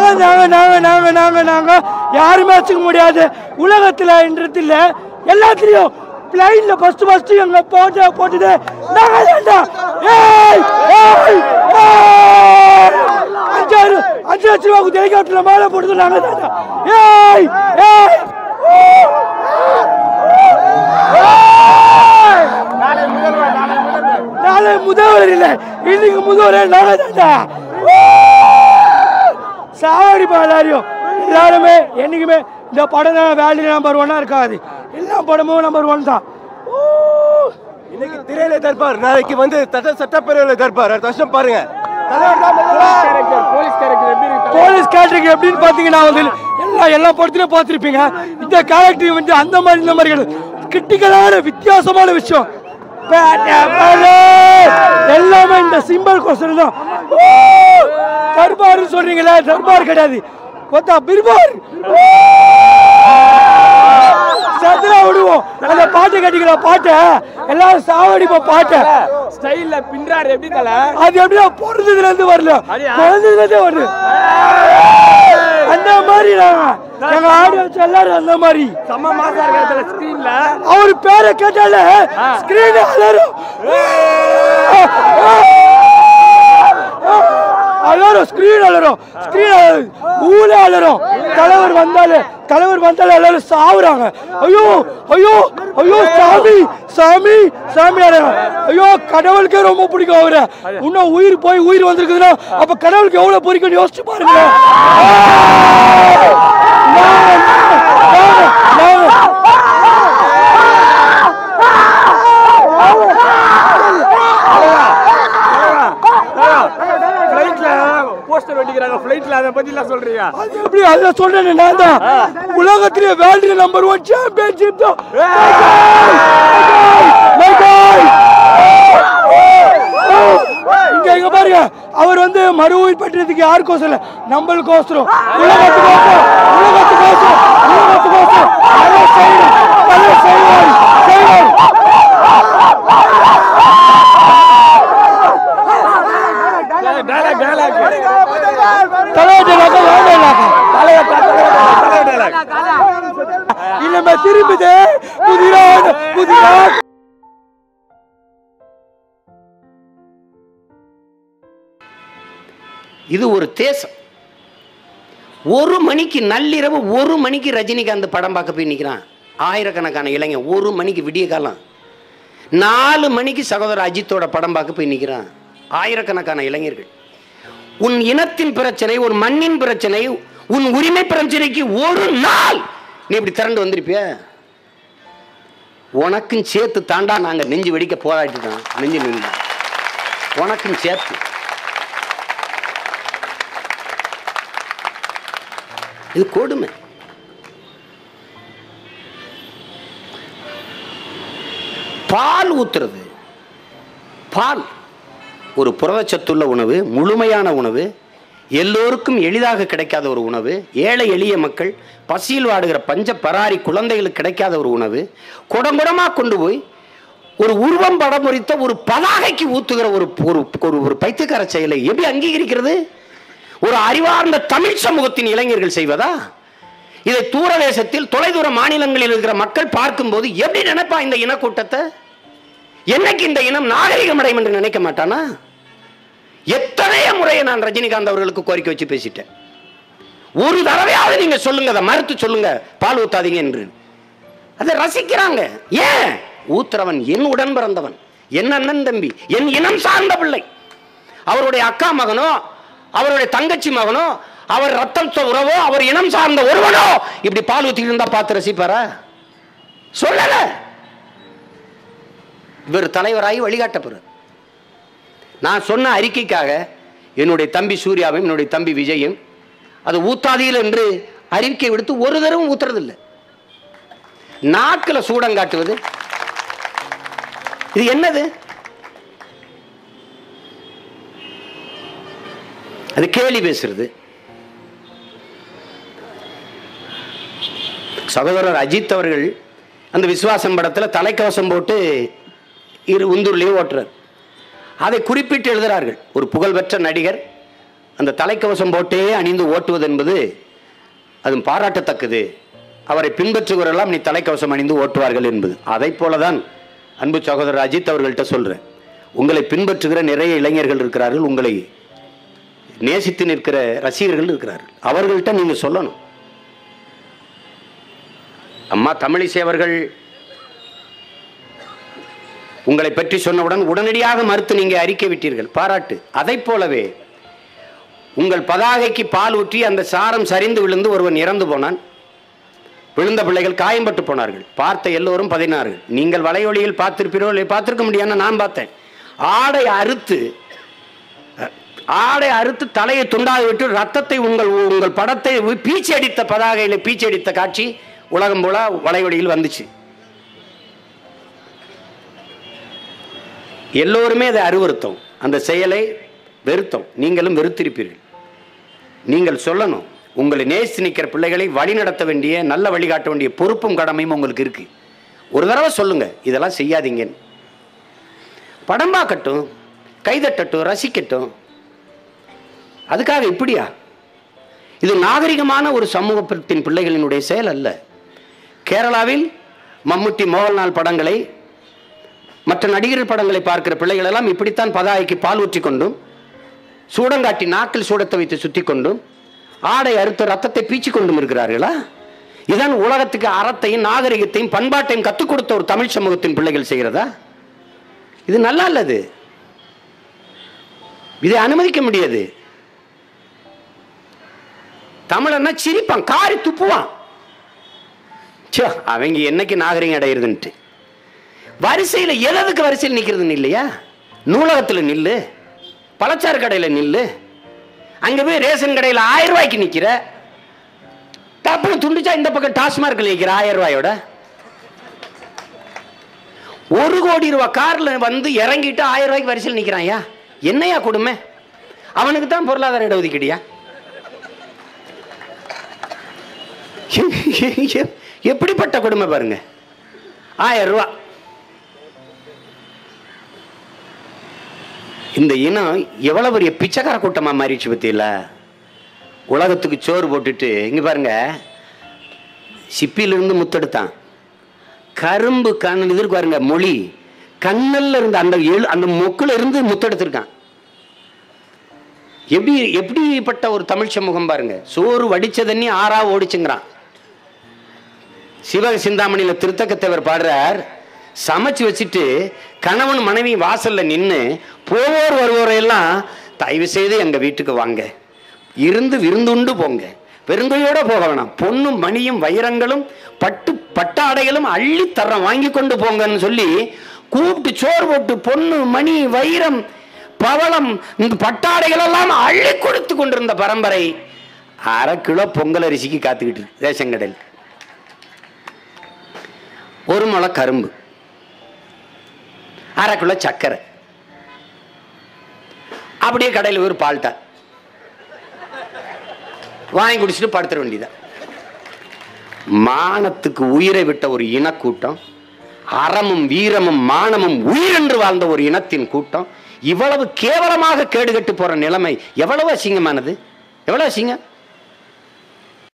நாங்க நாங்க நாங்க நாங்க நாங்க நாங்க யாருமே வச்சுக்க முடியாது உலகத்துல என்றது இல்ல எல்லாத்துலயும் பிளைன்ல ஃபர்ஸ்ட் ஃபர்ஸ்ட் எங்க போட்ட போட்டது நாங்க தான்டா ஏய் ஏய் ஏய் அஞ்சாறு அஞ்சு லட்சம் ரூபாய்க்கு ஹெலிகாப்டர்ல மேலே போட்டது நாங்க தான்டா ஏய் ஏய் நாளை முதல்வர் இல்லை இன்னைக்கு முதல்வர் நாங்க தான்டா சாவடி எல்லாரையும் எல்லாருமே என்னைக்குமே இந்த படம் தான் வேல்யூ நம்பர் ஒன்னா இருக்காது எல்லா படமும் நம்பர் ஒன் தான் இன்னைக்கு திரையில தர்பார் நாளைக்கு வந்து சட்ட சட்டப்பேரவையில் தர்பார் அடுத்த வருஷம் பாருங்க தலைவர் தான் முதல்வர். போலீஸ் கேரக்டர் எப்படின்னு பாத்தீங்கன்னா வந்து எல்லா எல்லா படத்துலயும் பார்த்திருப்பீங்க இந்த கேரக்டர் வந்து அந்த மாதிரி இந்த மாதிரி கிடையாது கிரிட்டிக்கலான வித்தியாசமான விஷயம் பேட்ட பாரு. எல்லாமே இந்த சிம்பிள் கொஸ்டின் தான் தர்பார் சொல்றீங்களே தர்பார் கிடையாது கொத்தா பிர்பார் சதுரா விடுவோம் அந்த பாட்டு கட்டிக்கிற பாட்டை எல்லாரும் சாவடிப்போம் பாட்டை ஸ்டைல்ல பின்றாரு எப்படி தல அது எப்படியா பிறந்ததுல இருந்து வரல பிறந்ததுல இருந்தே வருது அந்த மாதிரி நாங்க எங்க ஆடியன்ஸ் எல்லாரும் அந்த மாதிரி செம்ம மாசா இருக்கிற ஸ்கிரீன்ல அவர் பேரை கேட்டாலே ஸ்கிரீன் அலரும் அலரும் ஸ்கிரீன் அலரும் ஸ்கிரீன் ஊரே அலரும் தலைவர் வந்தாலே தலைவர் வந்தாலே எல்லாரும் சாவுறாங்க ஐயோ ஐயோ ஐயோ சாமி சாமி சாமி அலறாங்க. ஐயோ கடவுளுக்கே ரொம்ப பிடிக்கும் அவரை இன்னும் உயிர் போய் உயிர் வந்திருக்குதுன்னா அப்ப கடவுளுக்கு எவ்வளவு பிடிக்கும்னு யோசிச்சு பாருங்க நாங்க, நாங்க, நாங்க, நாங்க. ஃபிளைட்ல போஸ்டர் வெட்டிக்கிறாங்க ஃபிளைட்ல அதை பத்தி எல்லாம் சொல்றீங்க அது எப்படி அதுல சொல்றேன் நான் தான் உலகத்திலே வேர்ல்டு நம்பர் ஒன் சாம்பியன்ஷிப் தான் My God! இங்க இங்க பாருங்க அவர் வந்து மறு உயிர் பெற்றதுக்கு யாருக்கோசம் இல்ல நம்மளுக்கோசரம் உலகத்துக்கோசரம் உலகத்துக்கோசரம் உலகத்துக்கோசரம் அதை செய்யணும் அதை செய்வார் செய்வார் டயலாக் டயலாக் தலைவர்களாக வேண்டாம் இனிமே திரும்பிது புதிரான புதிரா இது ஒரு தேசம் ஒரு மணிக்கு நள்ளிரவு ஒரு மணிக்கு ரஜினிகாந்த் படம் பார்க்க போய் நிற்கிறான் ஆயிரக்கணக்கான இளைஞன் ஒரு மணிக்கு விடிய காலம் நாலு மணிக்கு சகோதரர் அஜித்தோட படம் பார்க்க போய் நிற்கிறான் ஆயிரக்கணக்கான இளைஞர்கள் உன் இனத்தின் பிரச்சனை உன் மண்ணின் பிரச்சனை உன் உரிமை பிரச்சனைக்கு ஒரு நாள் நீ இப்படி திரண்டு வந்திருப்பிய உனக்கும் சேர்த்து தாண்டா நாங்க நெஞ்சு வெடிக்க போராடிட்டோம் நெஞ்சு நின்று உனக்கும் சேர்த்து இது கொடுமை பால் ஊத்துறது பால் ஒரு புரதச்சத்துள்ள உணவு முழுமையான உணவு எல்லோருக்கும் எளிதாக கிடைக்காத ஒரு உணவு ஏழை எளிய மக்கள் பசியில் வாடுகிற பஞ்ச பராரி குழந்தைகளுக்கு கிடைக்காத ஒரு உணவு குடங்குடமாக கொண்டு போய் ஒரு உருவம் படம் முறித்த ஒரு பதாகைக்கு ஊத்துகிற ஒரு ஒரு ஒரு ஒரு பைத்தியக்கார செயலை எப்படி அங்கீகரிக்கிறது ஒரு அறிவார்ந்த தமிழ் சமூகத்தின் இளைஞர்கள் செய்வதா இதை தூர தேசத்தில் தொலைதூர மாநிலங்களில் இருக்கிற மக்கள் பார்க்கும்போது எப்படி நினைப்பா இந்த இனக்கூட்டத்தை என்னைக்கு இந்த இனம் நாகரிகம் அடையும் என்று நினைக்க மாட்டானா எத்தனைய முறையை நான் ரஜினிகாந்த் அவர்களுக்கு கோரிக்கை வச்சு பேசிட்டேன் ஒரு தடவையாவது நீங்க சொல்லுங்க அதை மறுத்து சொல்லுங்க பால் ஊத்தாதீங்க என்று அதை ரசிக்கிறாங்க ஏன் ஊத்துறவன் என் உடன் பிறந்தவன் என் அண்ணன் தம்பி என் இனம் சார்ந்த பிள்ளை அவருடைய அக்கா மகனோ அவருடைய தங்கச்சி மகனோ அவர் ரத்தம் சொ- உறவோ அவர் இனம் சார்ந்த ஒருவனோ இப்படி பால் ஊத்திட்டு இருந்தா பார்த்து ரசிப்பாரா சொல்லல இவர் தலைவராகி வழிகாட்டப்படுறார் நான் சொன்ன அறிக்கைக்காக என்னுடைய தம்பி சூர்யாவும் என்னுடைய தம்பி விஜயும் அது ஊத்தாதீர்கள் என்று அறிக்கை விடுத்து ஒரு தடவும் ஊத்துறதில்லை நாக்கில் சூடம் காட்டுவது இது என்னது அது கேலி பேசுறது சகோதரர் அஜித் அவர்கள் அந்த விசுவாசம் படத்தில் தலைக்கவசம் போட்டு இரு உந்தூர்லேயே ஓட்டுறார் அதை குறிப்பிட்டு எழுதுகிறார்கள் ஒரு புகழ்பெற்ற நடிகர் அந்த தலைக்கவசம் போட்டே அணிந்து ஓட்டுவது என்பது அது பாராட்டத்தக்கது அவரை பின்பற்றுகிறவரெல்லாம் நீ தலைக்கவசம் அணிந்து ஓட்டுவார்கள் என்பது அதை போலதான் அன்பு சகோதரர் அஜித் அவர்கள்ட்ட சொல்றேன் உங்களை பின்பற்றுகிற நிறைய இளைஞர்கள் இருக்கிறார்கள் உங்களை நேசித்து நிற்கிற ரசிகர்கள் இருக்கிறார்கள் அவர்கள்ட்ட நீங்க சொல்லணும் அம்மா தமிழிசை அவர்கள் உங்களை பற்றி சொன்னவுடன் உடனடியாக மறுத்து நீங்க அறிக்கை விட்டீர்கள் பாராட்டு அதைப் போலவே உங்கள் பதாகைக்கு பால் ஊற்றி அந்த சாரம் சரிந்து விழுந்து ஒருவன் இறந்து போனான் விழுந்த பிள்ளைகள் காயம்பட்டு போனார்கள் பார்த்த எல்லோரும் பதினாறுகள் நீங்கள் வலையொலியில் பார்த்திருப்பீரோ இல்லை பார்த்திருக்க முடியாதுன்னு நான் பார்த்தேன் ஆடை அறுத்து ஆடை அறுத்து தலையை துண்டாக விட்டு ரத்தத்தை உங்கள் உங்கள் படத்தை பீச்சி அடித்த பதாகையில பீச்சி அடித்த காட்சி உலகம் போல வலையொலியில் வந்துச்சு எல்லோருமே அதை அருவருத்தம் அந்த செயலை வெறுத்தோம் நீங்களும் வெறுத்திருப்பீர்கள் நீங்கள் சொல்லணும் உங்களை நேசித்து நிற்கிற பிள்ளைகளை வழி நடத்த வேண்டிய நல்ல வழிகாட்ட வேண்டிய பொறுப்பும் கடமையும் உங்களுக்கு இருக்கு ஒரு தடவை சொல்லுங்க இதெல்லாம் செய்யாதீங்கன்னு படம் பார்க்கட்டும் கைதட்டட்டும் ரசிக்கட்டும் அதுக்காக இப்படியா இது நாகரிகமான ஒரு சமூகத்தின் பிள்ளைகளினுடைய செயல் அல்ல கேரளாவில் மம்முட்டி மோகன்லால் படங்களை மற்ற நடிகர் படங்களை பார்க்கிற பிள்ளைகள் எல்லாம் இப்படித்தான் பதாய்க்கு பால் ஊற்றி கொண்டும் சூடங்காட்டி நாக்கில் சூடத்தை வைத்து சுத்தி கொண்டும் ஆடை அறுத்த ரத்தத்தை பீச்சி கொண்டும் இருக்கிறார்களா இதான் உலகத்துக்கு அறத்தையும் நாகரிகத்தையும் பண்பாட்டையும் கற்றுக் கொடுத்த ஒரு தமிழ் சமூகத்தின் பிள்ளைகள் செய்கிறதா இது நல்லா இல்லது இதை அனுமதிக்க முடியாது தமிழன்னா சிரிப்பான் காரி துப்புவான் ச்சே, அவங்க என்னைக்கு நாகரிகம் அடையிறதுன்ட்டு வரிசையில் எதுக்கு வரிசையில் நிற்கிறதுன்னு இல்லையா நூலகத்தில் நில்லு பழச்சாறு கடையில் நில்லு அங்கே போய் ரேஷன் கடையில் ஆயிரம் ரூபாய்க்கு நிற்கிற டப்புனு துண்டிச்சா இந்த பக்கம் டாஸ்மார்க்கில் நிற்கிற ஆயிரம் ரூபாயோட ஒரு கோடி ரூபாய் கார்ல வந்து இறங்கிட்டு ஆயிரம் ரூபாய்க்கு வரிசையில் நிற்கிறான்யா என்னையா கொடுமை அவனுக்கு தான் பொருளாதார இடஒதுக்கீடியா எப்படிப்பட்ட கொடுமை பாருங்க ஆயிரம் ரூபா இந்த இனம் எவ்வளவு பெரிய பிச்சைக்கார கூட்டமா மாறிடுச்சு பத்தியில உலகத்துக்கு சோறு போட்டுட்டு இங்க பாருங்க சிப்பியிலிருந்து முத்தெடுத்தான் கரும்பு கண் இது இருக்கு பாருங்க மொழி கண்ணல்ல இருந்து அந்த எழு அந்த மொக்குல இருந்து முத்தெடுத்திருக்கான் எப்படி எப்படிப்பட்ட ஒரு தமிழ் சமூகம் பாருங்க சோறு வடிச்ச தண்ணி ஆறா ஓடிச்சுங்கிறான் சிவக சிந்தாமணியில திருத்தக்கத்தேவர் பாடுறார் சமைச்சு வச்சுட்டு கணவன் மனைவி வாசல்ல நின்று போவோர் வருவோரையெல்லாம் தயவு செய்து எங்க வீட்டுக்கு வாங்க இருந்து விருந்துண்டு போங்க பெருங்கையோட போக வேணாம் பொண்ணும் மணியும் வைரங்களும் பட்டு பட்டாடைகளும் அள்ளி தர்றோம் வாங்கி கொண்டு போங்கன்னு சொல்லி கூப்பிட்டு சோறு போட்டு பொண்ணு மணி வைரம் பவளம் இந்த பட்டாடைகள் எல்லாம் அள்ளி கொடுத்து கொண்டிருந்த பரம்பரை அரை கிலோ பொங்கல் அரிசிக்கு காத்துக்கிட்டு இருக்கு ரேஷன் கடையில் ஒரு முளை கரும்பு அரை கிலோ சர்க்கரை அப்படியே கடையில் ஒரு பால்ட்டா வாங்கி குடிச்சிட்டு படுத்துற வேண்டியதான் மானத்துக்கு உயிரை விட்ட ஒரு இனக்கூட்டம் அறமும் வீரமும் மானமும் உயிரென்று வாழ்ந்த ஒரு இனத்தின் கூட்டம் இவ்வளவு கேவலமாக கேடுகட்டு போற நிலைமை எவ்வளவு அசிங்கமானது எவ்வளவு அசிங்கம்